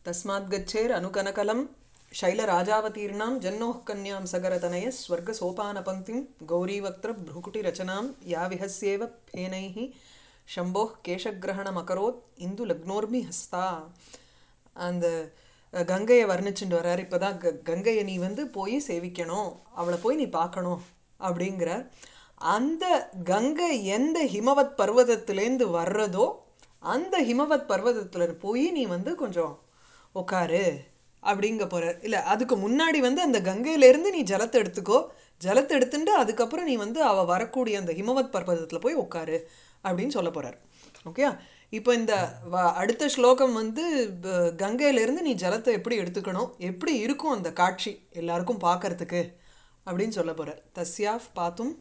तस्मात् गच्छेर् अनुकनकलं शैलराजावतीर्णां जह्नोः कन्यां सगरतनयः स्वर्गसोपानपङ्क्तिं गौरीवक्त्रभ्रुकुटिरचनां या विहस्येव फेनैः शम्भोः கேசகிரகணமகரோத் இந்து லக்னோர்மி ஹஸ்தா அந்த அஹ், கங்கையை வர்ணிச்சுட்டு வர்றாரு இப்போதான் க கங்கையை நீ வந்து போய் சேவிக்கணும் அவளை போய் நீ பார்க்கணும் அப்படிங்கிறார் அந்த கங்கை எந்த ஹிமவத் பர்வதத்திலேருந்து வர்றதோ அந்த ஹிமவத் பர்வதத்துல போய் நீ வந்து கொஞ்சம் உட்காரு அப்படிங்க போறார் இல்லை அதுக்கு முன்னாடி வந்து அந்த கங்கையிலேருந்து நீ ஜலத்தை எடுத்துக்கோ ஜலத்தை எடுத்துட்டு அதுக்கப்புறம் நீ வந்து அவ வரக்கூடிய அந்த ஹிமவத் பர்வதத்தில் போய் உட்காரு அப்படின்னு சொல்ல போறார் ஓகே இப்போ இந்த வ- அடுத்த ஸ்லோகம் வந்து ப- கங்கையிலேருந்து நீ ஜலத்தை எப்படி எடுத்துக்கணும் எப்படி இருக்கும் அந்த காட்சி எல்லாருக்கும் பார்க்கறதுக்கு அப்படின்னு சொல்ல போறார் தஸ்யாஃப் பாத்தும்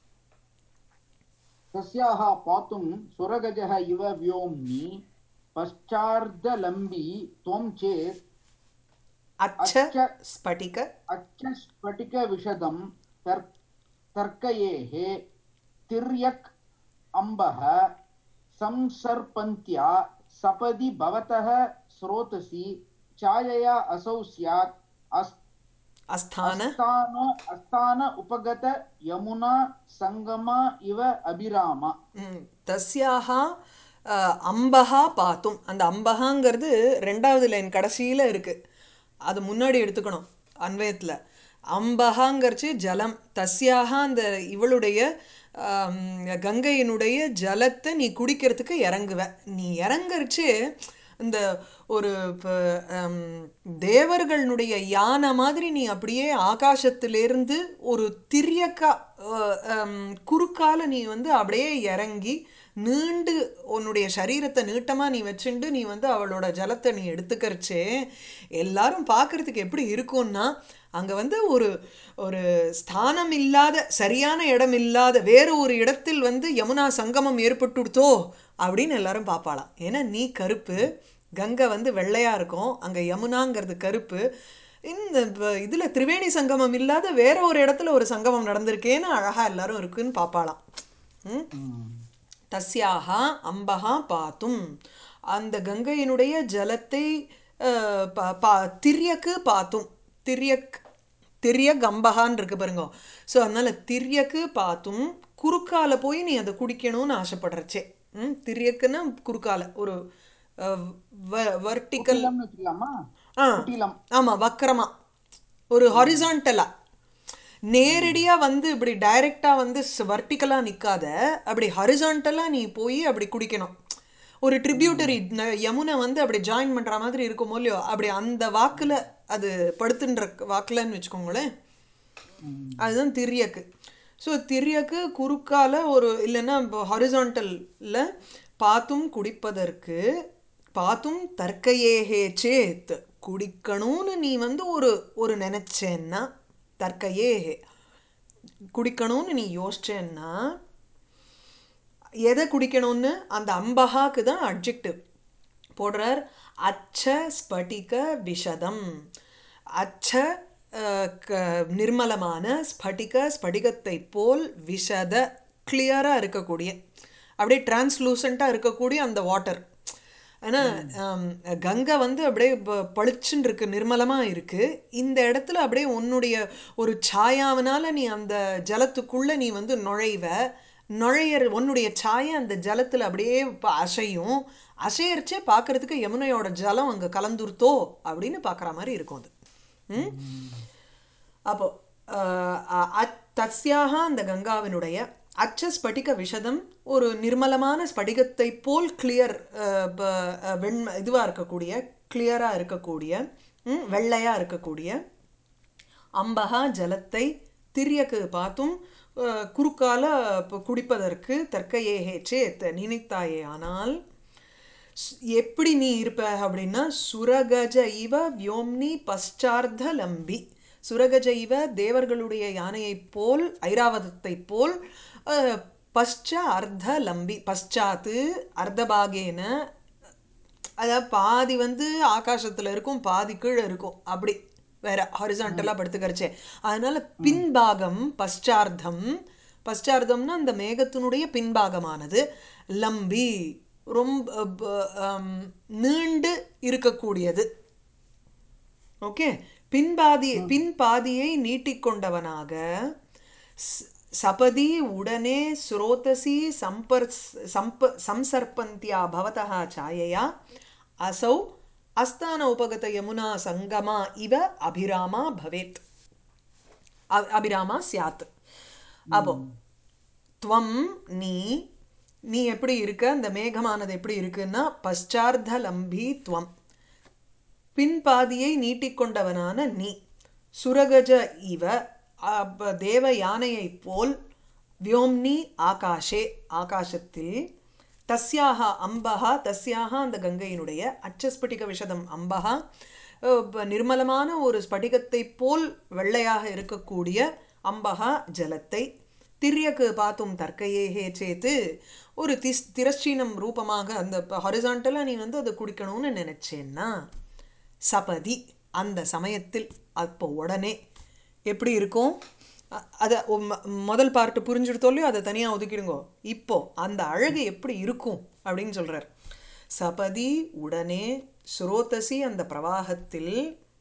तस्याः पातुं सुरगजः इव व्योम्नि पश्चार्धलम्बी त्वं चेत् அச்ச அச்ச ஸ்படிக अच्छस्फटिकविशदं तर् तर्कयेः तिर्यक् अम्बः संसर्पन्त्या सपदि भवतः स्रोतसि छायया असौ स्यात् अस् அஸ்தான अस्थान अस्थान उपगत यमुना सङ्गमा इव अभिराम ம், தஸ்யாக அஹ், அம்பஹா பாத்தும் அந்த அம்பஹாங்கிறது ரெண்டாவது லைன் கடைசியில் இருக்கு அது முன்னாடி எடுத்துக்கணும் அன்வயத்தில் அம்பஹாங்கிறச்சு ஜலம் தஸ்யாக அந்த இவளுடைய ஆம், கங்கையினுடைய ஜலத்தை நீ குடிக்கிறதுக்கு இறங்குவ நீ இறங்கரிச்சு இந்த ஒரு இப்போ தேவர்களுடைய யானை மாதிரி நீ அப்படியே ஆகாசத்திலேருந்து ஒரு திரியக்கா அஹ், ஹம், குறுக்கால நீ வந்து அப்படியே இறங்கி நீண்டு உன்னுடைய சரீரத்தை நீட்டமாக நீ வச்சுண்டு நீ வந்து அவளோட ஜலத்தை நீ எடுத்துக்கறச்சே எல்லாரும் பார்க்கறதுக்கு எப்படி இருக்கும்னா அங்கே வந்து ஒரு ஒரு ஸ்தானம் இல்லாத சரியான இடம் இல்லாத வேறு ஒரு இடத்தில் வந்து யமுனா சங்கமம் ஏற்பட்டுடுத்தோ அப்படின்னு எல்லாரும் பார்ப்பாளாம் ஏன்னா நீ கருப்பு கங்கை வந்து வெள்ளையா இருக்கும் அங்கே யமுனாங்கிறது கருப்பு இந்த ப- இதுல திரிவேணி சங்கமம் இல்லாத வேற ஒரு இடத்துல ஒரு சங்கமம் நடந்திருக்கேன்னு அழகா எல்லாரும் இருக்குன்னு பார்ப்பாளாம் ம் தஸ்யாக அம்பகா பாத்தும் அந்த கங்கையினுடைய ஜலத்தை அஹ், பா- பா- திரியக்கு பாத்தும் திரியக் திரியக் அம்பகான்னு இருக்கு பாருங்க ஸோ அதனால திரியக்கு பாத்தும் குறுக்கால போய் நீ அதை குடிக்கணும்னு ஆசைப்படுறச்சே ம் திரியக்குன்னா குறுக்கால ஒரு வர்டிக்கல் குட்டிலம்னு வச்சுக்கலாமா ஆ குட்டிலம் ஆமா வக்கரமா ஒரு ஹாரிசான்டலா நேரடியா வந்து இப்படி டைரக்டா வந்து வர்டிக்கலா நிக்காத அப்படி ஹாரிசான்டலா நீ போய் அப்படி குடிக்கணும் ஒரு ட்ரிபியூட்டரி யமுனை வந்து அப்படி ஜாயின் பண்ற மாதிரி இருக்குமோ இல்லையோ அப்படி அந்த வாக்குல அது படுத்துன்ற வாக்குலன்னு வச்சுக்கோங்களேன் அதுதான் திரியக்கு ஸோ திரியக்கு குறுக்கால ஒரு இல்லைன்னா ஹாரிசான்டல்ல பாத்தும் குடிப்பதற்கு பாத்தும் தற்கையேஹே சேத் குடிக்கணும்னு நீ வந்து ஒரு ஒரு நினைச்சேன்னா தற்கையேஹே குடிக்கணும்னு நீ யோசிச்சேன்னா எதை குடிக்கணும்னு அந்த அம்பகாக்கு தான் அட்ஜெக்டிவ் போடுறார் அச்ச ஸ்படிக விஷதம் அச்ச அஹ், க- நிர்மலமான ஸ்படிக ஸ்படிகத்தை போல் விஷத கிளியராக இருக்கக்கூடிய அப்படியே டிரான்ஸ்லூசண்ட்டாக இருக்கக்கூடிய அந்த வாட்டர் ஏன்னா ஆம், கங்கை வந்து அப்படியே ப- பளிச்சுன்னு இருக்கு நிர்மலமாக இருக்கு இந்த இடத்துல அப்படியே உன்னுடைய ஒரு சாயாவனால நீ அந்த ஜலத்துக்குள்ள நீ வந்து நுழைவ நுழையற உன்னுடைய சாயை அந்த ஜலத்தில் அப்படியே ப- அசையும் அசையறச்சே பார்க்கறதுக்கு யமுனையோட ஜலம் அங்கே கலந்துருத்தோ அப்படின்னு பார்க்குற மாதிரி இருக்கும் அது ம் அப்போ அஹ், அ- அ- தஸ்யாக அந்த கங்காவினுடைய அச்ச ஸ்படிக விஷதம் ஒரு நிர்மலமான ஸ்படிகத்தை போல் கிளியர் வெண்ம இதுவாக இருக்கக்கூடிய கிளியராக இருக்கக்கூடிய ம், வெள்ளையா இருக்கக்கூடிய அம்பகா ஜலத்தை திரியக்கு பார்த்தும் அஹ், குறுக்கால ப- குடிப்பதற்கு தற்கையேஹே சேத் நினைத்தாயே ஆனால் ஸ்- எப்படி நீ இருப்ப அப்படின்னா சுரகஜ இவ வியோம்னி பశ్చాர்த்த லம்பி சுரகஜ இவ தேவர்களுடைய யானையைப் போல் ஐராவதத்தைப் போல் அஹ், பశ్చ அர்த்த லம்பி பశ్చాத்து அர்த்தபாகேன அதாவது பாதி வந்து ஆகாசத்துல இருக்கும் பாதி கீழே இருக்கும் அப்படி வேற ஹாரிசான்டலாக படுத்துக்கிறச்சே அதனால பின்பாகம் பశ్చాர்த்தம் பశ్చాர்த்தம்னா அந்த மேகத்தினுடைய பின்பாகமானது லம்பி ரொம்ப ப- ஆம், நீண்டு இருக்கக்கூடியது ஓகே பின்பாதி பின்பாதியை நீட்டிக்கொண்டவனாக ஸ்- சபதி உடனே ஸ்ரோதசி சம்பர் சம்ப சம்சர்பந்தியா பவதः சாயையா அசௌ அஸ்தான உபகத யமுனா சங்கமா இவ அபிராமா பவேத் அ- அபிராமா சியாத் அப்போ துவம் நீ நீ எப்படி இருக்க அந்த மேகமானது எப்படி இருக்குன்னா பశ్చాர்த்த லம்பி துவம் பின்பாதியை நீட்டிக்கொண்டவனான நீ சுரகஜ இவ அப்ப தேவ யானையைப் போல் வியோம்னி ஆகாஷே ஆகாசத்தில் தஸ்யாக அம்பகா தஸ்யாக அந்த கங்கையினுடைய அச்சஸ்பட்டிக விஷதம் அம்பகா அஹ், ப- நிர்மலமான ஒரு ஸ்படிகத்தைப் போல் வெள்ளையாக இருக்கக்கூடிய அம்பகா ஜலத்தை திரியக்கு பார்த்தும் தர்க்கையேஹே சேத்து ஒரு திஸ் திரச்சீனம் ரூபமாக அந்த ஹொரிசாண்டலாக நீ வந்து அதை குடிக்கணும்னு நினைச்சேன்னா சபதி அந்த சமயத்தில் அப்போ உடனே எப்படி இருக்கும் அ- அதை ஒ- முதல் பார்ட்டு புரிஞ்சுடுத்தோ இல்லையோ அதை தனியாக ஒதுக்கிடுங்கோ இப்போ அந்த அழகு எப்படி இருக்கும் அப்படின்னு சொல்றார் சபதி உடனே சுரோதசி அந்த பிரவாகத்தில்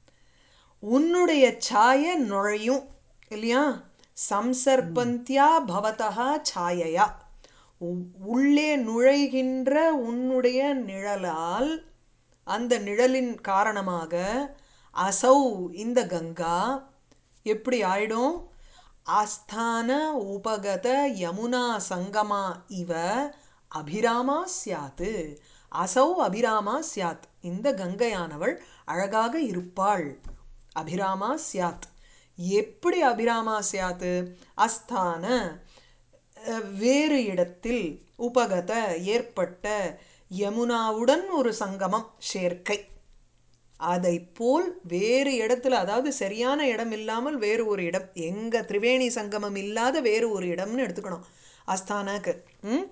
உன்னுடைய சாய நுழையும் இல்லையா சம்சர்பந்தியா பவதா சாயையா உ- உள்ளே நுழைகின்ற உன்னுடைய நிழலால் அந்த நிழலின் காரணமாக அசௌ இந்த கங்கா எப்படி ஆயிடும் ஆஸ்தான உபகத யமுனா சங்கமா இவ அபிராமா சியாத்து அசௌ அபிராமா சியாத் இந்த கங்கையானவள் அழகாக இருப்பாள் அபிராமா சியாத் எப்படி அபிராமா சியாத்து அஸ்தான அஹ், வேறு இடத்தில் உபகத ஏற்பட்ட யமுனாவுடன் ஒரு சங்கமம் சேர்க்கை அதை போல் வேறு இடத்துல அதாவது சரியான இடம் இல்லாமல் வேறு ஒரு இடம் எங்க திரிவேணி சங்கமம் இல்லாத வேறு ஒரு இடம்னு எடுத்துக்கணும் அஸ்தானாக்கு ம்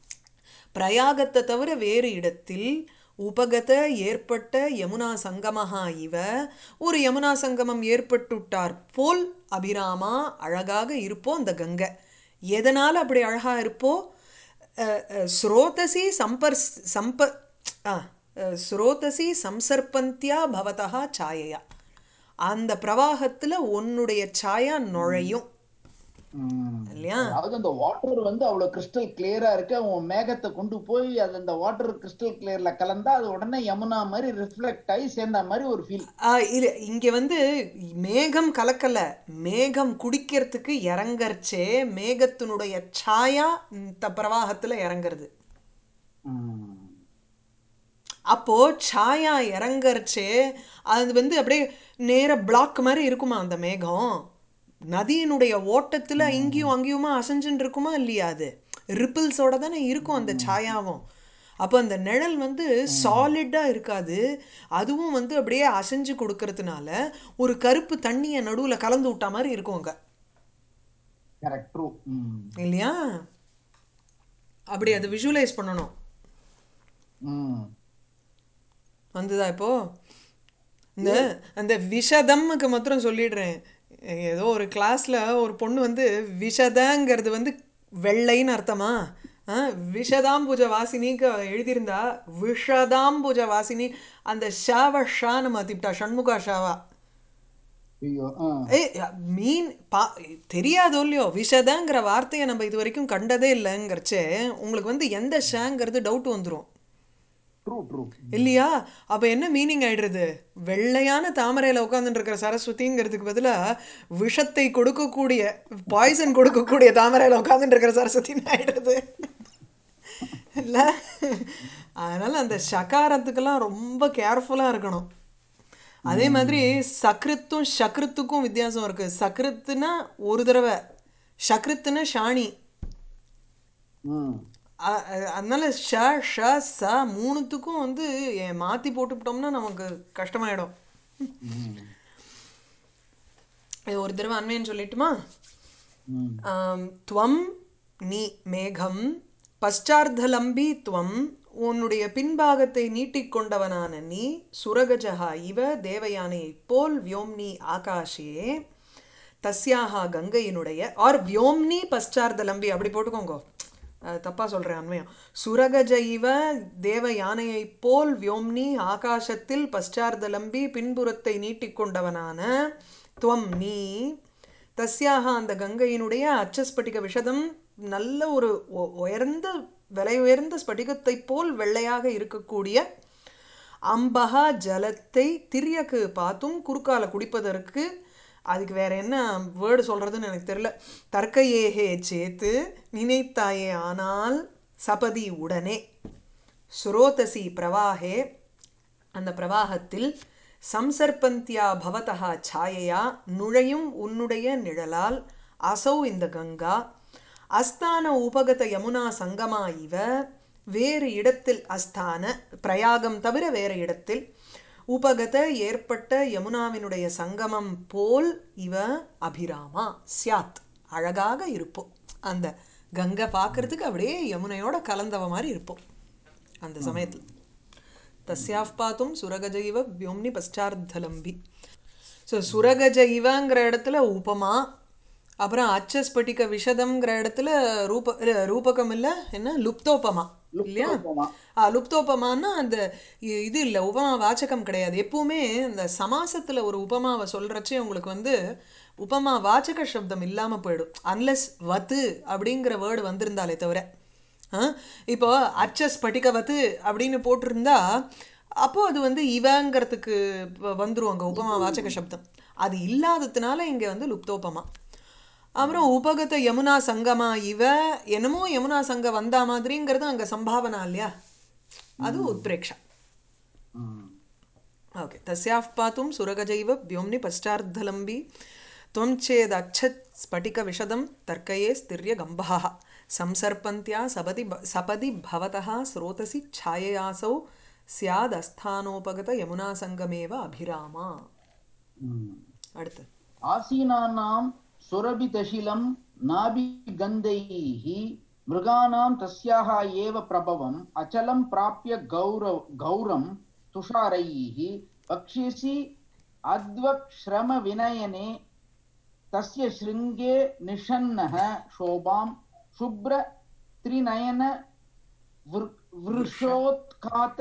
பிரயாகத்தை தவிர வேறு இடத்தில் உபகத ஏற்பட்ட யமுனா சங்கமஹா இவ ஒரு யமுனா சங்கமம் ஏற்பட்டுட்டார் போல் அபிராமா அழகாக இருப்போ அந்த கங்கை எதனால் அப்படி அழகா இருப்போ அஹ், அஹ், ஸ்ரோதசி சம்பர் சம்ப ஆ அஹ், ஸ்ரோதசி சம்சர்பந்தியா பவதா சாயையா அந்த பிரவாகத்துல உன்னுடைய சாயா நுழையும் ம். இல்லையா அதாவது அந்த வாட்டர் வந்து அவ்வளவு கிறிஸ்டல் கிளியரா இருக்கு உன் மேகத்தை கொண்டு போய் அது அந்த வாட்டர் கிறிஸ்டல் கிளியர்ல கலந்தா அது உடனே யமுனா மாதிரி ரிஃப்ளெக்ட் ஆகி சேர்ந்த மாதிரி ஒரு ஃபீல் ஆ, இது இங்க வந்து மேகம் கலக்கல மேகம் குடிக்கிறதுக்கு இறங்கறச்சே மேகத்தினுடைய சாயா இந்த பிரவாகத்துல இறங்குறது அப்போ சாயா இறங்கறச்சே அது வந்து அப்படியே நேர பிளாக் மாதிரி இருக்குமா அந்த மேகம் நதியினுடைய ஓட்டத்துல இங்கேயும் அங்கேயுமா அசைஞ்சுன்னு இருக்குமா இல்லையா அது ரிப்பிள்ஸோட தானே இருக்கும் அந்த சாயாவும் அப்போ அந்த நிழல் வந்து சாலிட்டா இருக்காது அதுவும் வந்து அப்படியே அசைஞ்சு கொடுக்கறதுனால ஒரு கருப்பு தண்ணியை நடுவுல கலந்து விட்ட மாதிரி இருக்கும் அங்க கரெக்ட் ட்ரூ இல்லையா அப்படி அதை விஷுவலைஸ் பண்ணணும் ம் வந்துதா இப்போ இந்த அந்த விஷதம்க்கு மாத்திரம் சொல்லிடுறேன் ஏதோ ஒரு கிளாஸ்ல ஒரு பொண்ணு வந்து விஷதங்கிறது வந்து வெள்ளைன்னு அர்த்தமா ஆ, விஷதாம்புஜ வாசினிக்கு எழுதியிருந்தா விஷதாம்புஜ வாசினி அந்த ஷாவ ஷான்னு மாத்திவிட்டா ஷண்முகா ஷாவா ஐயோ ஆ ஏய் மீன் பா தெரியாதோ இல்லையோ விஷதங்கிற வார்த்தையை நம்ம இது வரைக்கும் கண்டதே இல்லைங்கிறச்சே உங்களுக்கு வந்து எந்த ஷாங்கிறது டவுட் வந்துடும் ட்ரூ ட்ரூ இல்லையா அப்ப என்ன மீனிங் ஆயிடுறது வெள்ளையான தாமரையில உட்காந்துட்டு இருக்கிற சரஸ்வதிங்கிறதுக்கு பதிலா விஷத்தை கொடுக்கக்கூடிய பாய்சன் கொடுக்கக்கூடிய தாமரையில உட்காந்துட்டு இருக்கிற சரஸ்வதின்னு ஆயிடுறது இல்ல அதனால அந்த சகாரத்துக்கெல்லாம் ரொம்ப கேர்ஃபுல்லா இருக்கணும் அதே மாதிரி சக்ருத்தும் சக்ருத்துக்கும் வித்தியாசம் இருக்கு சக்ருத்துனா ஒரு தடவை சக்ருத்துனா ஷாணி ம் அ- அ- அதனால ஷ ஷ ச மூணுத்துக்கும் வந்து எ- மாத்தி போட்டுவிட்டோம்னா நமக்கு கஷ்டமாயிடும் ம் இது ஒரு தடவை அண்மைன்னு சொல்லட்டுமா ம் ஆம், துவம் நீ மேகம் பశ్చాர்த்தலம்பி துவம் உன்னுடைய பின்பாகத்தை நீட்டிக்கொண்டவனான நீ சுரகஜகா இவ தேவயானையைப் போல் வியோம்னி ஆகாஷே தஸ்யாக கங்கையினுடைய ஆர் வியோம்னி பశ్చాர்த்தலம்பி அப்படி போட்டுக்கோங்க அஹ், தப்பா சொல்றேன் அண்மையம் சுரகஜைவ தேவ யானையைப் போல் வியோம்னி ஆகாசத்தில் பశ్చాர்தலம்பி பின்புறத்தை நீட்டிக்கொண்டவனான துவம் நீ தஸ்யாக அந்த கங்கையினுடைய அச்சஸ்பட்டிக விஷதம் நல்ல ஒரு உ- உயர்ந்த விலை உயர்ந்த ஸ்படிகத்தைப் போல் வெள்ளையாக இருக்கக்கூடிய அம்பகா ஜலத்தை திரியக்கு பார்த்தும் குறுக்கால குடிப்பதற்கு அதுக்கு வேற என்ன வேர்டு சொல்றதுன்னு எனக்கு தெரியல தர்க்கையேகே சேத்து நினைத்தாயே ஆனால் சபதி உடனே சுரோதசி பிரவாகே அந்த பிரவாகத்தில் சம்சர்பந்தியா பவதா சாயையா நுழையும் உன்னுடைய நிழலால் அசௌ இந்த கங்கா அஸ்தான உபகத யமுனா சங்கமா இவ வேறு இடத்தில் அஸ்தான பிரயாகம் தவிர வேறு இடத்தில் உபகத ஏற்பட்ட யமுனாவினுடைய சங்கமம் போல் இவ அபிராமா சியாத் அழகாக இருப்போம் அந்த கங்கை பார்க்கறதுக்கு அப்படியே யமுனையோட கலந்தவ மாதிரி இருப்போம் அந்த சமயத்தில் தஸ்யாஃப் பாத்தும் சுரகஜைவ வியோம்னி பశ్చాர்த்தலம்பி ஸோ சுரகஜைவங்கிற இடத்துல உபமா அப்புறம் அச்சஸ்பட்டிக விஷதம்ங்கிற இடத்துல ரூப இல்ல, ரூபகம் இல்லை என்ன லுப்தோபமா இல்லையா லுப்தோபமா. ஆ லுப்தோபமான்னா அந்த இ- இது இல்லை உபமா வாச்சகம் கிடையாது எப்பவுமே இந்த சமாசத்துல ஒரு உபமாவை சொல்றச்சே உங்களுக்கு வந்து உபமா வாச்சக சப்தம் இல்லாம போயிடும் அன்லெஸ் வத்து அப்படிங்கிற வேர்டு வந்திருந்தாலே தவிர ஆ? இப்போ அச்ச ஸ்பட்டிகவத்து அப்படின்னு போட்டிருந்தா அப்போ அது வந்து இவங்கிறதுக்கு வ- வந்துரும் அங்க உபமா வாச்சக சப்தம் அது இல்லாததுனால இங்க வந்து லுப்தோபமா அப்புறம் உபகத யமுனா சங்கமா இவ என்னமோ யமுனா சங்க வந்தா மாதிரிங்கிறது அங்க சம்பாவனா இல்லையா அது உத்பிரேக்ஷா ம். ओके तस्याः पातुं सुरगजैव व्योम्नि पश्चार्धलम्बी त्वं चेदच्छत् स्फटिकविशदं तर्कये स्थिर्य गम्भः संसर्पन्त्या सपदि सपदि भवतः स्रोतसि छाययासौ स्यादस्थानोपगतयमुनासङ्गमेव अभिरामा ம். அடுத்து आसीनानां सुरभितशिलं नाभिगन्धैः मृगाणां तस्याः एव प्रभवम् अचलं प्राप्य गौरव गौरं तुषारैः वक्ष्यसि अद्वक्श्रमविनयने तस्य शृङ्गे निषन्नः शोभां शुभ्रत्रिनयन वृ- वृषोत्खात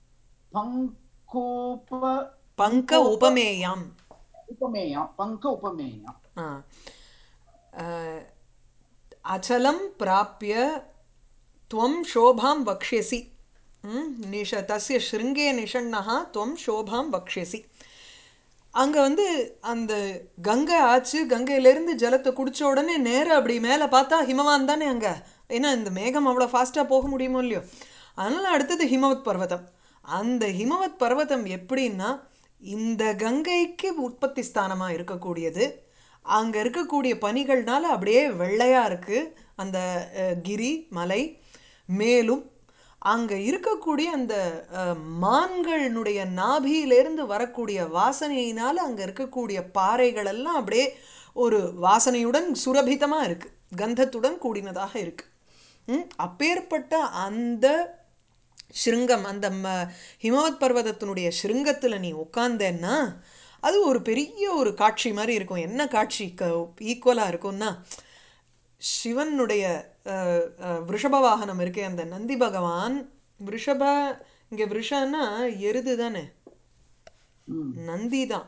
पङ्कोप பங்க உபமேயாம் उपमेया पङ्क उपमेया ஆ. அ, அச்சலம் பிராப்பிய துவம் சோபாம் வக்ஷ்யசி ம், நிஷ தஸ்ய ஸ்ருங்கே நிஷண்ணா துவம் சோபாம் வக்ஷ்யசி அங்கே வந்து அந்த கங்கை ஆச்சு கங்கையிலேருந்து ஜலத்தை குடிச்ச உடனே நேரா அப்படி மேலே பார்த்தா ஹிமவான் தானே அங்கே ஏன்னா இந்த மேகம் அவ்வளோ ஃபாஸ்ட்டாக போக முடியுமோ இல்லையோ அதனால அடுத்தது ஹிமவத் பர்வதம் அந்த ஹிமவத் பர்வதம் எப்படின்னா இந்த கங்கைக்கு உற்பத்தி ஸ்தானமாக இருக்கக்கூடியது அங்கே இருக்கக்கூடிய பனிகள்னால அப்படியே வெள்ளையாக இருக்குது அந்த அஹ், கிரி மலை மேலும் அங்கே இருக்கக்கூடிய அந்த அஹ், மான்களினுடைய நாபியிலேருந்து வரக்கூடிய வாசனையினால் அங்கே இருக்கக்கூடிய பாறைகள் எல்லாம் அப்படியே ஒரு வாசனையுடன் சுரபிதமாக இருக்கு கந்தத்துடன் கூடினதாக இருக்கு ம், அப்பேற்பட்ட அந்த ஸ்ருங்கம் அந்த ம ஹிமவத் பர்வதத்தினுடைய ஸ்ருங்கத்தில் நீ உட்காந்தேன்னா அது ஒரு பெரிய ஒரு காட்சி மாதிரி இருக்கும் என்ன காட்சி க ஈக்குவலாக இருக்கும்னா சிவனுடைய அஹ், அஹ், விருஷப வாகனம் இருக்கே அந்த நந்தி பகவான் விருஷப இங்கே விருஷன்னா எருது தானே ம். நந்தி தான்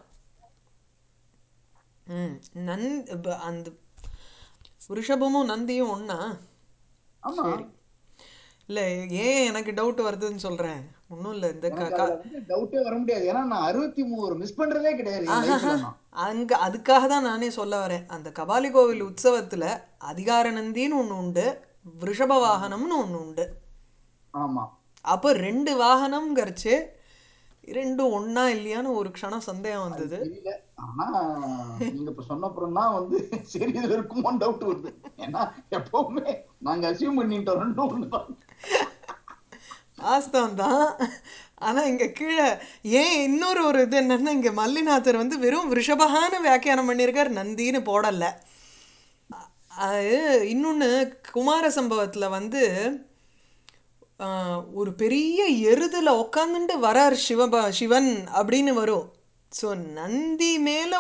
ம் நந் ப- அந்த ரிஷபமும் நந்தியும் ஒண்ணா ஆமா இல்லை ஏன் எனக்கு டவுட் வருதுன்னு சொல்கிறேன் ஒன்றும் இல்லை இந்த க எனக்கு க- அதுல வந்து டவுட்டே வர முடியாது ஏன்னா நான் அறுபத்தி மூணு மிஸ் பண்றதே கிடையாது என் லைஃப்ல நான் அங்க அதுக்காக தான் நானே சொல்ல வரேன் அந்த கபாலி கோவில் உற்சவத்துல அதிகார நந்தின்னு ஒண்ணு உண்டு விருஷப வாகனம்னு ஒண்ணு உண்டு ஆமா அப்போ ரெண்டு வாகனம்ங்கிறச்சு ரெண்டும் ஒண்ணா இல்லையான்னு ஒரு க்ஷணம் சந்தேகம் வந்தது தெரியல ஆனா நீங்க இப்ப சொன்னப்புறம் தான் வந்து சரி இதுல இருக்குமோ டவுட் வருது ஏன்னா எப்பவுமே நாங்க அசியூம் பண்ணிட்டோம் ரெண்டும் ஒண்ணுதான் வாஸ்தவம் தான் ஆனா இங்க கீழே ஏன் இன்னொரு ஒரு இது என்னன்னா இங்க மல்லிநாதர் வந்து வெறும் விருஷபகான்னு வியாக்கியானம் பண்ணியிருக்கார் நந்தின்னு போடல அது இன்னொன்று குமார சம்பவத்தில் வந்து ஆஹ், ஒரு பெரிய எருதுல உட்காந்துட்டு வரார் சிவபா சிவன் அப்படின்னு வரும் ஸோ நந்தி மேலே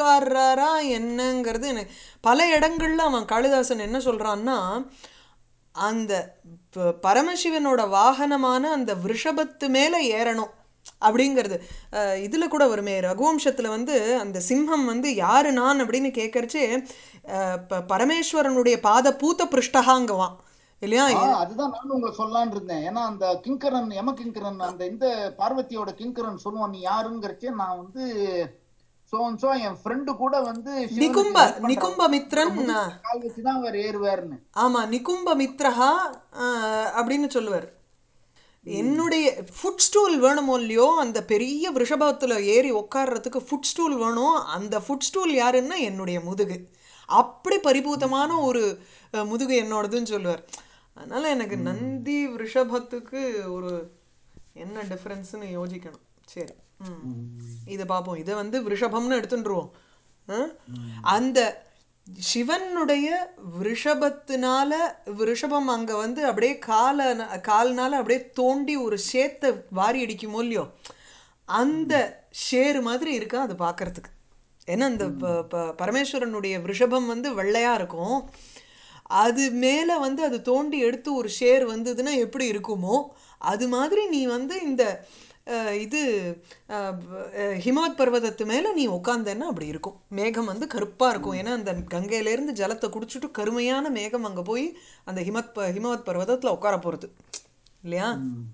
உட்கார்றாரா என்னங்கிறது எனக்கு பல இடங்கள்ல அவன் காளிதாசன் என்ன சொல்றான்னா அந்த ப- பரமசிவனோட வாகனமான அந்த விருஷபத்து மேலே ஏறணும் அப்படிங்கிறது அஹ், இதுல கூட வருமே ரகுவம்சத்துல வந்து அந்த சிம்மம் வந்து யாரு நான் அப்படின்னு கேட்கறச்சே அஹ், ப- பரமேஸ்வரனுடைய பாத பூத்த பிருஷ்டகாங்குவான் இல்லையா ஆ அதுதான் நானும் உங்களை சொல்லலாம்னு இருந்தேன் ஏன்னா அந்த கிங்கரன் யம கிங்கரன் அந்த இந்த பார்வதியோட கிங்கரன் சொல்லுவான் நீ யாருங்கிறச்சே நான் வந்து சோ சோ என் ஃப்ரெண்டு கூட வந்து சிவனுக்கு நிகும்ப help பண்றவன். நிகும்ப மித்ரன் முதுகுல கால் வச்சுதான் அவர் ஏறுவாருன்னு ஆமா நிகும்ப மித்ரஹா அஹ், அப்படின்னு சொல்லுவார் என்னுடைய ஃபுட் ஸ்டூல் வேணுமோ இல்லையோ அந்த பெரிய விஷபத்தில் ஏறி உட்கார்றதுக்கு ஃபுட் ஸ்டூல் வேணும் அந்த ஃபுட் ஸ்டூல் யாருன்னா என்னுடைய முதுகு அப்படி பரிபூதமான ஒரு அஹ், முதுகு என்னோடதுன்னு சொல்லுவார் அதனால எனக்கு நந்தி ரிஷபத்துக்கு ஒரு என்ன டிஃப்ரென்ஸ்னு யோசிக்கணும் சரி ம் இதை பார்ப்போம் இதை வந்து விஷபம்னு எடுத்துட்டுருவோம் ஆ? அந்த சிவனுடைய விஷபத்தினால விஷபம் அங்க வந்து அப்படியே கால கால்னால அப்படியே தோண்டி ஒரு சேத்தை வாரி அடிக்குமோ இல்லையோ அந்த ஷேர் மாதிரி இருக்கா அது பார்க்கறதுக்கு ஏன்னா அந்த ப- ப- பரமேஸ்வரனுடைய விஷபம் வந்து வெள்ளையா இருக்கும் அது மேலே வந்து அது தோண்டி எடுத்து ஒரு ஷேர் வந்ததுன்னா எப்படி இருக்குமோ அது மாதிரி நீ வந்து இந்த அஹ், இது அஹ், அஹ், ஹிமவத் பர்வதத்து மேலே நீ உட்காந்தேன்னா அப்படி இருக்கும் மேகம் வந்து கருப்பாக இருக்கும் ஏன்னா அந்த கங்கையிலேருந்து ஜலத்தை குடிச்சிட்டு கருமையான மேகம் அங்கே போய் அந்த ஹிமத் ப ஹிமவத் பர்வதத்தில் உட்கார போகிறது இல்லையா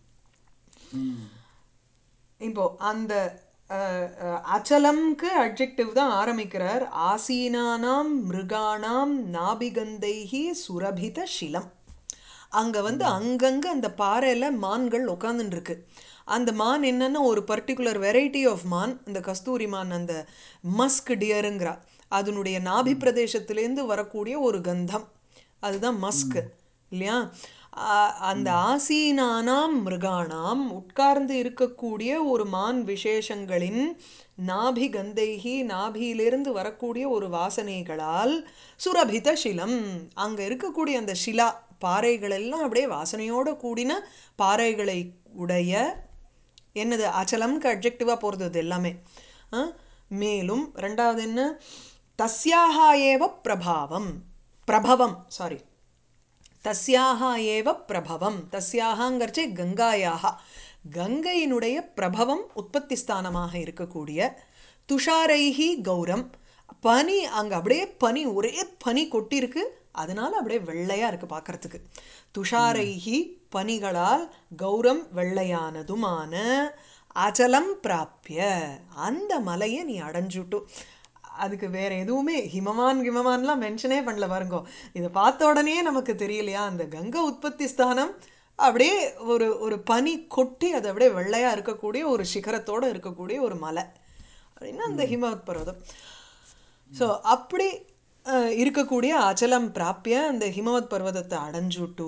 ம். இப்போ அந்த அஹ், அஹ், அச்சலம்க்கு அட்ஜெக்டிவ் தான் ஆரம்பிக்கிறார் ஆசீனானாம் மிருகாணாம் நாபிகந்தைஹி சுரபித ஷிலம் அங்க வந்து அங்கங்க அந்த பாறையில மான்கள் உட்காந்துட்டு இருக்கு அந்த மான் என்னன்னா ஒரு பர்டிகுலர் வெரைட்டி ஆஃப் மான் இந்த கஸ்தூரி மான் அந்த மஸ்க் டியருங்கிறா அதனுடைய நாபி பிரதேசத்திலேருந்து வரக்கூடிய ஒரு கந்தம் அதுதான் மஸ்க் இல்லையா ஆ- அந்த ஆசீனானாம் மிருகாணாம் உட்கார்ந்து இருக்கக்கூடிய ஒரு மான் விசேஷங்களின் நாபி கந்தைகி நாபியிலிருந்து வரக்கூடிய ஒரு வாசனைகளால் சுரபித சிலம் அங்க இருக்கக்கூடிய அந்த ஷிலா பாறைகள் எல்லாம் அப்படியே வாசனையோட கூடின பாறைகளை உடைய என்னது அச்சலம்க்கு அட்ஜெக்டிவாக போகிறது இது எல்லாமே ஆ? மேலும் ரெண்டாவது என்ன தஸ்யாஹா ஏவ பிரபாவம் பிரபவம் சாரி தஸ்யாக ஏவ பிரபவம் தஸ்யாகங்கிறச்சே கங்காயாக கங்கையினுடைய பிரபவம் உற்பத்தி ஸ்தானமாக இருக்கக்கூடிய துஷாரைஹி கௌரம் பனி அங்கே அப்படியே பனி ஒரே பனி கொட்டிருக்கு அதனால அப்படியே வெள்ளையா இருக்கு பார்க்கறதுக்கு துஷாரைஹி பனிகளால் கௌரம் வெள்ளையானதுமான அச்சலம் பிராப்பிய அந்த மலையை நீ அடைஞ்சுட்டு அதுக்கு வேற எதுவுமே ஹிமவான் ஹிமவான்லாம் மென்ஷனே பண்ணல பாருங்க இதை பார்த்த உடனே நமக்கு தெரியலையா அந்த கங்கை உற்பத்தி ஸ்தானம் அப்படியே ஒரு ஒரு பனி கொட்டி அது அப்படியே வெள்ளையா இருக்கக்கூடிய ஒரு சிகரத்தோட இருக்கக்கூடிய ஒரு மலை அப்படின்னா அந்த ஹிமவத் பர்வதம் ஸோ அப்படி அஹ், இருக்கக்கூடிய அச்சலம் பிராப்பிய அந்த ஹிமவத் பர்வதத்தை அடைஞ்சுட்டு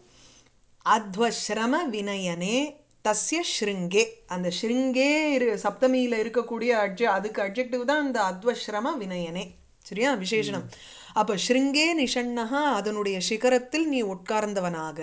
அத்வஸ்ரம வினயனே தஸ்ய ஸ்ருங்கே அந்த ஸ்ருங்கே இரு சப்தமியில் இருக்கக்கூடிய அட்ஜ அதுக்கு அட்ஜெக்டிவ் தான் இந்த அத்வஸ்ரம வினயனே சரியா விசேஷனம் அப்போ ஸ்ருங்கே நிஷண்ணகா அதனுடைய சிகரத்தில் நீ உட்கார்ந்தவனாக